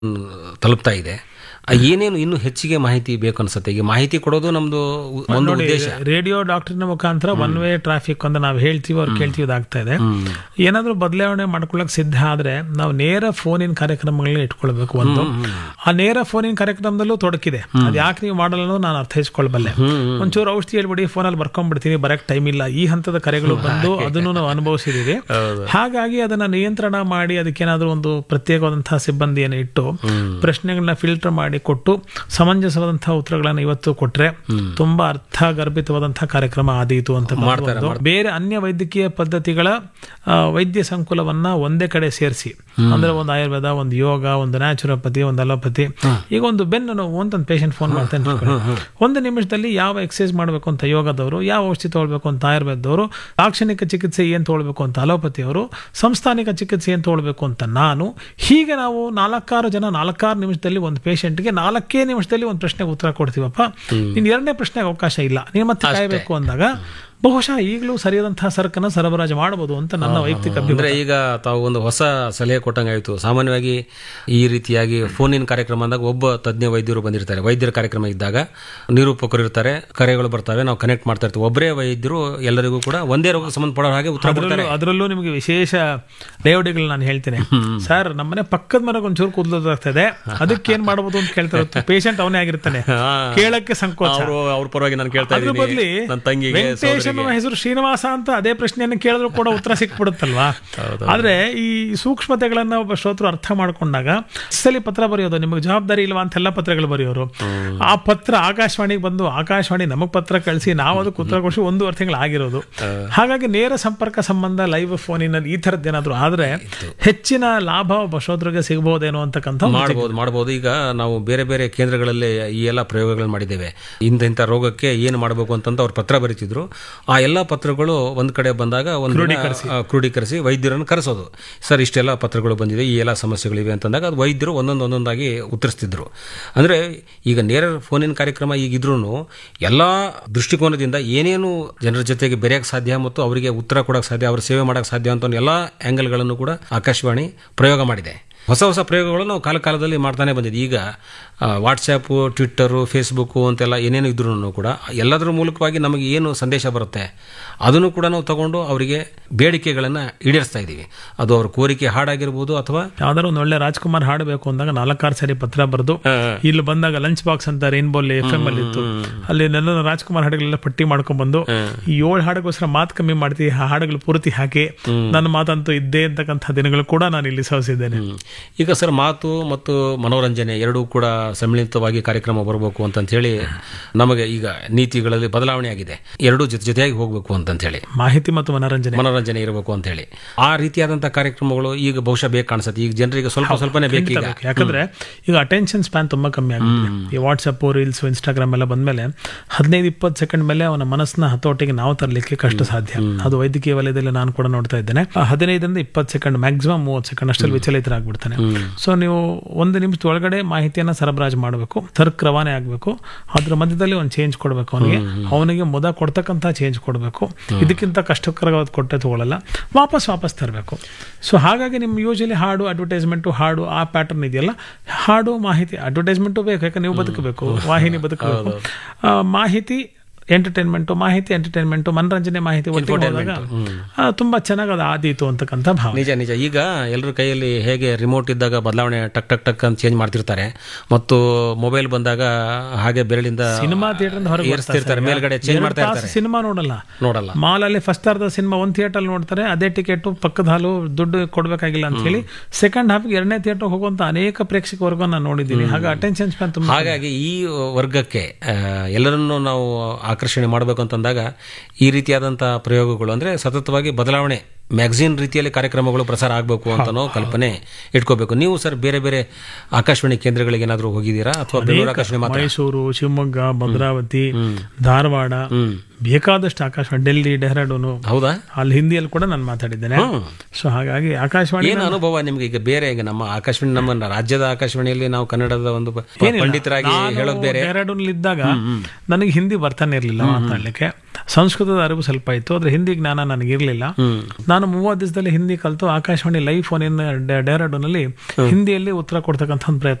ತಲುಪ್ತಾ ಇದೆ ಆ, ಏನೇನು ಇನ್ನೂ ಹೆಚ್ಚಿಗೆ ಮಾಹಿತಿ ಬೇಕು ಅನ್ಸುತ್ತೆ ಈಗ ಮಾಹಿತಿ ಕೊಡೋದು ನಮ್ದು ಉ- ಒಂದು ಉದ್ದೇಶ ರೇಡಿಯೋ ಡಾಕ್ಟರ್ನ ಮುಖಾಂತರ ಒನ್ ವೇ ಟ್ರಾಫಿಕ್ ಅಂತ ನಾವು ಹೇಳ್ತೀವಿ ಅವ್ರು ಕೇಳ್ತೀವಿ ಇದಾಗ್ತಾ ಇದೆ ಏನಾದ್ರೂ ಬದಲಾವಣೆ ಮಾಡ್ಕೊಳ್ಳಕ್ ಸಿದ್ಧ ಆದ್ರೆ ನಾವು ನೇರ ಫೋನಿನ ಕಾರ್ಯಕ್ರಮಗಳನ್ನ ಇಟ್ಕೊಳ್ಬೇಕು ಒಂದು ಆ ನೇರ ಫೋನಿನ ಕಾರ್ಯಕ್ರಮದಲ್ಲೂ ತೊಡಕಿದೆ ಅದ್ ಯಾಕೆ ನೀವು ಮಾಡಲ್ಲ ಅನ್ನೋದು ನಾನು ಅರ್ಥೈಸ್ಕೊಳ್ಬಲ್ಲೆ ಒಂಚೂರು ಔಷಧಿ ಹೇಳ್ಬಿಡಿ ಫೋನಲ್ಲಿ ಬರ್ಕೊಂಡ್ಬಿಡ್ತೀನಿ ಬರಕ್ ಟೈಮ್ ಇಲ್ಲ ಈ ಹಂತದ ಕರೆಗಳು ಬಂದು ಅದನ್ನು ನಾವು ಅನುಭವಿಸಿದೀವಿ ಹಾಗಾಗಿ ಅದನ್ನ ನಿಯಂತ್ರಣ ಮಾಡಿ ಅದಕ್ಕೇನಾದ್ರೂ ಒಂದು ಪ್ರತ್ಯೇಕವಾದಂತಹ ಸಿಬ್ಬಂದಿಯನ್ನು ಇಟ್ಟು ಪ್ರಶ್ನೆಗಳನ್ನ ಫಿಲ್ಟರ್ ಮಾಡಿ ಕೊಟ್ಟು ಸಮಂಜಸವಾದಂತಹ ಉತ್ತರಗಳನ್ನು ಇವತ್ತು ಕೊಟ್ರೆ ತುಂಬಾ ಅರ್ಥಗರ್ಭಿತವಾದಂತಹ ಕಾರ್ಯಕ್ರಮ ಆದೀತು ಅಂತ ಒಂದು. ಬೇರೆ ಅನ್ಯ ವೈದ್ಯಕೀಯ ಪದ್ಧತಿಗಳ ಆ, ವೈದ್ಯ ಸಂಕುಲವನ್ನ ಒಂದೇ ಕಡೆ ಸೇರಿಸಿ ಅಂದ್ರೆ ಒಂದು ಆಯುರ್ವೇದ ಒಂದು ಯೋಗ ಒಂದು ನ್ಯಾಚುರೋಪತಿ ಒಂದು ಅಲೋಪತಿ ಈಗ ಒಂದು ಬೆನ್ನು ನೋವು ಅಂತ ಒಂದು ಪೇಷಂಟ್ ಫೋನ್ ಮಾಡ್ತಾನೆ ಇಟ್ಕೊಳ್ಳಿ. ಒಂದು ನಿಮಿಷದಲ್ಲಿ ಯಾವ ಎಕ್ಸರ್ಸೈಸ್ ಮಾಡಬೇಕು ಅಂತ ಯೋಗದವರು ಯಾವ ಔಷಧಿ ತಗೊಳ್ಬೇಕು ಅಂತ ಆಯುರ್ವೇದದವರು ಲಾಕ್ಷಣಿಕ ಚಿಕಿತ್ಸೆ ಏನ್ ತಗೊಳ್ಬೇಕು ಅಂತ ಅಲೋಪತಿಯವರು ಸಂಸ್ಥಾನಿಕ ಚಿಕಿತ್ಸೆ ಏನ್ ತಗೊಳ್ಬೇಕು ಅಂತ ನಾನು ಹೀಗೆ ನಾವು ನಾಲ್ಕಾರು ಜನ ನಾಲ್ಕಾರು ನಿಮಿಷದಲ್ಲಿ ಒಂದು ಪೇಷಂಟ್ಗೆ ನಾಲ್ಕೇ ನಿಮಿಷದಲ್ಲಿ ಒಂದು ಪ್ರಶ್ನೆಗೆ ಉತ್ತರ ಕೊಡ್ತೀವಪ್ಪ ನೀನ್ ಎರಡನೇ ಪ್ರಶ್ನೆಗೆ ಅವಕಾಶ ಇಲ್ಲ ನೀನು ಮತ್ತೆ ಕಾಯಬೇಕು ಅಂದಾಗ ಬಹುಶಃ ಈಗಲೂ ಸರಿಯಾದಂತಹ ಸರಕನ್ನ ಸರಬರಾಜು ಮಾಡಬಹುದು ಅಂತ ನನ್ನ ವೈಯಕ್ತಿಕ ಅಭಿಪ್ರಾಯ ಅಂದ್ರೆ ಈಗ ತಾವು ಒಂದು ಹೊಸ ಸಲಹೆ ಕೊಟ್ಟಂಗಾಯ್ತು ಸಾಮಾನ್ಯವಾಗಿ ಈ ರೀತಿಯಾಗಿ ಫೋನಿನ ಕಾರ್ಯಕ್ರಮ ಅಂದಾಗ ಒಬ್ಬ ತಜ್ಞ ವೈದ್ಯರು ಬಂದಿರ್ತಾರೆ ವೈದ್ಯರ ಕಾರ್ಯಕ್ರಮ ಇದ್ದಾಗ ನಿರೂಪಕರು ಇರ್ತಾರೆ ಕರೆಗಳು ಬರ್ತವೆ ನಾವು ಕನೆಕ್ಟ್ ಮಾಡ್ತಾ ಇರ್ತೀವಿ ಒಬ್ಬರೇ ವೈದ್ಯರು ಎಲ್ಲರಿಗೂ ಕೂಡ ಒಂದೇ ರೋಗಕ್ಕೆ ಸಂಬಂಧಪಡೋ ಹಾಗೆ ಉತ್ತರ ಕೊಡ್ತಾರೆ ಅದರಲ್ಲೂ ಅದರಲ್ಲೂ ನಿಮಗೆ ವಿಶೇಷ ಲೇಔಟಿಗಳು ನಾನು ಹೇಳ್ತೇನೆ ಸರ್ ನಮ್ಮನೆ ಪಕ್ಕದ ಮನೆಗೆ ಒಂಚೂರು ಕೂದಲಾಗ್ತದೆ ಅದಕ್ಕೆ ಏನ್ ಮಾಡಬಹುದು ಅಂತ ಕೇಳ್ತಾರೆ ಪೇಷಂಟ್ ಅವನೇ ಆಗಿರ್ತಾನೆ ಕೇಳಕ್ಕೆ ಸಂಕೋಚ ಅವರು ಅವ್ರ ಪರವಾಗಿ ನಾನು ಕೇಳ್ತಾ ಅದ್ರ ಇದ್ದೀನಿ ಬದ್ಲಿ ನನ್ನ ತಂಗಿಗೆ ವೆಂಕಟೇಶ್ ಅನ್ನುವ ಹೆಸರು ಶ್ರೀನಿವಾಸ ಅಂತ ಅದೇ ಪ್ರಶ್ನೆಯನ್ನು ಕೇಳಿದ್ರು ಕೂಡ ಉತ್ತರ ಸಿಕ್ಬಿಡುತ್ತಲ್ವಾ ಆದ್ರೆ ಈ ಸೂಕ್ಷ್ಮತೆಗಳನ್ನ ಒಬ್ಬ ಶ್ರೋತರು ಅರ್ಥ ಮಾಡ್ಕೊಂಡಾಗ ಸಲಿ ಪತ್ರ ಬರೆಯೋದು ನಿಮಗೆ ಜವಾಬ್ದಾರಿ ಇಲ್ವಾ ಅಂತೆಲ್ಲ ಪತ್ರಗಳು ಬರೆಯೋರು ಆ ಪತ್ರ ಆಕಾಶವಾಣಿಗೆ ಬಂದು ಆಕಾಶವಾಣಿ ನಮಗ್ ಪತ್ರ ಕಳಿಸಿ ನಾವು ಅದಕ್ಕೆ ಉತ್ತರ ಕೊಡಿಸಿ ಒಂದೂವರೆ ತಿಂಗಳು ಆಗಿರೋದು ಹಾಗಾಗಿ ನೇರ ಸಂಪರ್ಕ ಸಂಬಂಧ ಲೈವ್ ಫೋನಿನಲ್ಲಿ ಈ ಥರದ್ದು ಏನಾದ್ರು ಆದ್ರೆ ಹೆಚ್ಚಿನ ಲಾಭ ಒಬ್ಬ ಶ್ರೋತರಿಗೆ ಸಿಗಬಹುದೇನೋ ಅಂತಕ್ಕಂಥ ಒಂದು ಮಾಡಬಹುದು ಮಾಡಬಹುದು ಈಗ ನಾವು ಬೇರೆ ಬೇರೆ ಕೇಂದ್ರಗಳಲ್ಲಿ ಈ ಎಲ್ಲ ಪ್ರಯೋಗಗಳನ್ನು ಮಾಡಿದ್ದೇವೆ ಇಂಥ ಇಂಥ ರೋಗಕ್ಕೆ ಏನು ಮಾಡಬೇಕು ಅಂತಂತ ಅವ್ರು ಪತ್ರ ಬರೀತಿದ್ರು ಆ ಎಲ್ಲ ಪತ್ರಗಳು ಒಂದ್ ಕಡೆ ಬಂದಾಗ ಒಂದು ದಿನ, ಆ, ಕ್ರೋಢೀಕರಿಸಿ ವೈದ್ಯರನ್ನು ಕರೆಸೋದು ಸರ್ ಇಷ್ಟೆಲ್ಲ ಪತ್ರಗಳು ಬಂದಿದೆ ಈ ಎಲ್ಲ ಸಮಸ್ಯೆಗಳಿವೆ ಅಂತಂದಾಗ ಅದು ವೈದ್ಯರು ಒಂದೊಂದು ಒಂದೊಂದಾಗಿ ಉತ್ತರಿಸ್ತಿದ್ರು ಅಂದ್ರೆ ಈಗ ನೇರ ಫೋನಿನ ಕಾರ್ಯಕ್ರಮ ಈಗಿದ್ರೂ ಎಲ್ಲ ದೃಷ್ಟಿಕೋನದಿಂದ ಏನೇನು ಜನರ ಜೊತೆಗೆ ಬೆರೆಯಕ್ಕೆ ಸಾಧ್ಯ ಮತ್ತು ಅವರಿಗೆ ಉತ್ತರ ಕೊಡಕ್ಕೆ ಸಾಧ್ಯ ಅವ್ರ ಸೇವೆ ಮಾಡಕ್ಕೆ ಸಾಧ್ಯ ಅಂತ ಎಲ್ಲ ಆ್ಯಂಗಲ್ಗಳನ್ನು ಕೂಡ ಆಕಾಶವಾಣಿ ಪ್ರಯೋಗ ಮಾಡಿದೆ ಹೊಸ ಹೊಸ ಪ್ರಯೋಗಗಳು ನಾವು ಕಾಲ ಕಾಲದಲ್ಲಿ ಮಾಡ್ತಾನೆ ಬಂದಿದೆ ಈಗ ವಾಟ್ಸ್ಯಾಪು ಟ್ವಿಟ್ಟರು ಫೇಸ್ಬುಕ್ಕು ಅಂತೆಲ್ಲ ಏನೇನು ಇದ್ರೂ ಕೂಡ ಎಲ್ಲದರ ಮೂಲಕವಾಗಿ ನಮಗೆ ಏನು ಸಂದೇಶ ಬರುತ್ತೆ ಅದನ್ನು ಕೂಡ ನಾವು ತಗೊಂಡು ಅವರಿಗೆ ಬೇಡಿಕೆಗಳನ್ನು ಈಡೇರಿಸ್ತಾ ಇದ್ದೀವಿ ಅದು ಅವ್ರ ಕೋರಿಕೆ ಹಾಡಾಗಿರ್ಬೋದು ಅಥವಾ ಯಾವ್ದಾದ್ರು ಒಂದು ಒಳ್ಳೆ ರಾಜ್ಕುಮಾರ್ ಹಾಡಬೇಕು ಅಂದಾಗ ನಾಲ್ಕಾರು ಸರಿ ಪತ್ರ ಬರೆದು ಇಲ್ಲಿ ಬಂದಾಗ ಲಂಚ್ ಬಾಕ್ಸ್ ಅಂತ ರೈನ್ಬೋಲ್ ಎಫ್ ಎಂ ಅಲ್ಲಿ ಇತ್ತು ಅಲ್ಲಿ ನನ್ನ ರಾಜ್ಕುಮಾರ್ ಹಾಡುಗಳೆಲ್ಲ ಪಟ್ಟಿ ಮಾಡ್ಕೊಂಡ್ ಬಂದು ಈ ಏಳು ಹಾಡುಗೋಸ್ಕರ ಮಾತು ಕಮ್ಮಿ ಮಾಡ್ತೀವಿ ಆ ಹಾಡುಗಳು ಪೂರ್ತಿ ಹಾಕಿ ನನ್ನ ಮಾತಂತೂ ಇದ್ದೇ ಅಂತಕ್ಕಂಥ ದಿನಗಳು ಕೂಡ ನಾನು ಇಲ್ಲಿ ಸವಿಸಿದ್ದೇನೆ ಈಗ ಸರ್ ಮಾತು ಮತ್ತು ಮನೋರಂಜನೆ ಎರಡೂ ಕೂಡ ಸಮ್ಮಿಳಿತವಾಗಿ ಕಾರ್ಯಕ್ರಮ ಬರಬೇಕು ಅಂತ ಹೇಳಿ ನಮಗೆ ಈಗ ನೀತಿಗಳಲ್ಲಿ ಬದಲಾವಣೆ ಆಗಿದೆ ಎರಡೂ ಜೊತೆ ಜೊತೆಯಾಗಿ ಹೋಗಬೇಕು ಅಂತ ಹೇಳಿ ಮಾಹಿತಿ ಮತ್ತು ಮನೋರಂಜನೆ ಮನೋರಂಜನೆ ಇರಬೇಕು ಅಂತ ಹೇಳಿ ಆ ರೀತಿಯಾದಂತಹ ಕಾರ್ಯಕ್ರಮಗಳು ಈಗ ಬಹುಶಃ ಬೇಕು ಕಾಣಿಸುತ್ತೆ ಈಗ ಜನರಿಗೆ ಸ್ವಲ್ಪ ಸ್ವಲ್ಪನೇ ಬೇಕೀಗ ಬೇಕು. ಯಾಕಂದ್ರೆ ಈಗ ಅಟೆನ್ಷನ್ ಸ್ಪ್ಯಾನ್ ತುಂಬಾ ಕಮ್ಮಿ ಆಗಿದೆ ಈ ವಾಟ್ಸಪ್ ರೀಲ್ಸ್ ಇನ್ಸ್ಟಾಗ್ರಾಮ್ ಎಲ್ಲ ಬಂದ್ಮೇಲೆ ಹದಿನೈದು ಇಪ್ಪತ್ತು ಸೆಕೆಂಡ್ ಮೇಲೆ ಅವನ ಮನಸ್ಸನ್ನ ಹತೋಟಿಗೆ ನಾವು ತರಲಿಕ್ಕೆ ಕಷ್ಟ ಸಾಧ್ಯ ಅದು ವೈದ್ಯಕೀಯ ವಲಯದಲ್ಲಿ ನಾನು ಕೂಡ ನೋಡ್ತಾ ಇದ್ದೇನೆ ಆ ಹದಿನೈದರಿಂದ ಇಪ್ಪತ್ತು ಸೆಕೆಂಡ್ ಮ್ಯಾಕ್ಸಿಮಮ್ ಮೂವತ್ತು ಸೆಕೆಂಡ್ ಅಷ್ಟಲ್ಲಿ ವಿಚಲಿತರಾಗ್ಬಿಡ್ತಾನೆ ಸೊ ನೀವು ಒಂದು ನಿಮಿಷದ ಒಳಗಡೆ ಮಾಹಿತಿಯನ್ನ ಸರಬರಾಜು ಮಾಡಬೇಕು ತರ್ಕ್ ರವಾನೆ ಆಗಬೇಕು ಅದ್ರ ಮಧ್ಯದಲ್ಲಿ ಒಂದು ಚೇಂಜ್ ಕೊಡಬೇಕು ಅವನಿಗೆ ಅವನಿಗೆ ಮುದ ಕೊಡ್ತಕ್ಕಂಥ ಚೇಂಜ್ ಕೊಡಬೇಕು ಇದಕ್ಕಿಂತ ಕಷ್ಟಕರವಾದ ಕೊಟ್ಟೆ ತಗೊಳ್ಳಲ್ಲ ವಾಪಸ್ ವಾಪಸ್ ತರಬೇಕು ಸೊ ಹಾಗಾಗಿ ನಿಮ್ಮ ಯೂಶಲಿ ಹಾಡು ಅಡ್ವರ್ಟೈಸ್ಮೆಂಟು ಹಾಡು ಆ ಪ್ಯಾಟರ್ನ್ ಇದೆಯಲ್ಲ ಹಾಡು ಮಾಹಿತಿ ಅಡ್ವರ್ಟೈಸ್ಮೆಂಟು ಬೇಕು ಯಾಕಂದ್ರೆ ನೀವು ಬದುಕಬೇಕು ವಾಹಿನಿ ಬದುಕಬೇಕು ಆ, ಮಾಹಿತಿ ಎಂಟರ್ಟೈನ್ಮೆಂಟು ಮಾಹಿತಿ ಎಂಟರ್ಟೈನ್ಮೆಂಟು ಮನರಂಜನೆ ಮಾಹಿತಿ ಒಟ್ಟಿಗೆ ಹೋದಾಗ ಆ, ತುಂಬಾ ಚೆನ್ನಾಗಿ ಅದು ಆದೀತು ಅಂತಕ್ಕಂಥ ಭಾವ ನಿಜ ನಿಜ ಈಗ ಎಲ್ಲರ ಕೈಯಲ್ಲಿ ಹೇಗೆ ರಿಮೋಟ್ ಇದ್ದಾಗ ಬದಲಾವಣೆ ಟಕ್ ಟಕ್ ಟಕ್ ಅಂತ ಚೇಂಜ್ ಮಾಡ್ತಿರ್ತಾರೆ ಮತ್ತು ಮೊಬೈಲ್ ಬಂದಾಗ ಹಾಗೆ ಬೆರಳಿಂದ ಸಿನಿಮಾ ಥಿಯೇಟರ್ ಹೊರಗೆ ಏರಿಸ್ತಿರ್ತಾರೆ ಮೇಲ್ಗಡೆ ಚೇಂಜ್ ಮಾಡ್ತಾ ಇರ್ತಾರೆ ಸಿನಿಮಾ ನೋಡಲ್ಲ ನೋಡಲ್ಲ ಮಾಲ್ ಅಲ್ಲಿ ಫಸ್ಟ್ ಅರ್ಧ ಸಿನಿಮಾ ಒಂದು ಥಿಯೇಟರ್ ನೋಡ್ತಾರೆ ಅದೇ ಟಿಕೆಟ್ ಪಕ್ಕದ ಹಾಲು ದುಡ್ಡು ಕೊಡ್ಬೇಕಾಗಿಲ್ಲ ಅಂತ ಹೇಳಿ ಸೆಕೆಂಡ್ ಹಾಫ್ ಎರಡನೇ ಥಿಯೇಟರ್ ಹೋಗುವಂತ ಅನೇಕ ಪ್ರೇಕ್ಷಕ ವರ್ಗ ನಾನು ನೋಡಿದ್ದೀನಿ ಹಾಗೆ ಅಟೆನ್ಷನ್ ಸ್ಪ್ಯಾನ್ ತುಂಬಾ ಹಾಗಾಗಿ ಈ ವರ್ಗಕ್ಕೆ ಆ, ಎಲ್ಲರನ್ನೂ ನಾವು ಆಕರ್ಷಣೆ ಮಾಡಬೇಕು ಅಂತಂದಾಗ ಈ ರೀತಿಯಾದಂತಹ ಪ್ರಯೋಗಗಳು ಅಂದ್ರೆ ಸತತವಾಗಿ ಬದಲಾವಣೆ ಮ್ಯಾಗಝಿನ್ ರೀತಿಯಲ್ಲಿ ಕಾರ್ಯಕ್ರಮಗಳು ಪ್ರಸಾರ ಆಗಬೇಕು ಅಂತನೋ ಕಲ್ಪನೆ ಇಟ್ಕೋಬೇಕು ನೀವು ಸರ್ ಬೇರೆ ಬೇರೆ ಆಕಾಶವಾಣಿ ಕೇಂದ್ರಗಳಿಗೆ ಏನಾದರೂ ಹೋಗಿದ್ದೀರಾ ಅಥವಾ ಬೆಂಗಳೂರು ಆಕಾಶವಾಣಿ ಮಾತ್ರ ಮೈಸೂರು ಶಿವಮೊಗ್ಗ ಭದ್ರಾವತಿ ಧಾರವಾಡ ಬೇಕಾದಷ್ಟು ಆಕಾಶವಾಣಿ ಡೆಲ್ಲಿ ಡೆಹ್ರಾಡೂನು ಹೌದಾ ಅಲ್ಲಿ ಹಿಂದಿಯಲ್ಲಿ ಕೂಡ ನಾನು ಮಾತಾಡಿದ್ದೇನೆ ಸೊ ಹಾಗಾಗಿ ಆಕಾಶವಾಣಿ ಏನು ಅನುಭವ ನಿಮ್ಗೆ ಈಗ ಬೇರೆ ಈಗ ನಮ್ಮ ಆಕಾಶವಾಣಿ ನಮ್ಮ ರಾಜ್ಯದ ಆಕಾಶವಾಣಿಯಲ್ಲಿ ನಾವು ಕನ್ನಡದ ಒಂದು ಪ- ಪಂಡಿತರಾಗಿ ಹೇಳೋದು ಬೇರೆ ಡೆಹ್ರಾಡೂನ್ ಇದ್ದಾಗ ನನಗೆ ಹಿಂದಿ ಬರ್ತಾನೆ ಇರಲಿಲ್ಲ ಮಾತಾಡ್ಲಿಕ್ಕೆ ಸಂಸ್ಕೃತದ ಅರಿವು ಸ್ವಲ್ಪ ಇತ್ತು ಆದ್ರೆ ಹಿಂದಿ ಜ್ಞಾನ ನನಗಿರಲಿಲ್ಲ ನಾನು ಮೂವತ್ತು ದಿವಸದಲ್ಲಿ ಹಿಂದಿ ಕಲಿತು ಆಕಾಶವಾಣಿ ಲೈವ್ ಫೋನ್ ಇನ್ ಡೆಹರಾಡೂನಲ್ಲಿ ಹಿಂದಿಯಲ್ಲಿ ಉತ್ತರ ಕೊಡ್ತಕ್ಕಂಥ ಒಂದು ಪ್ರಯತ್ನ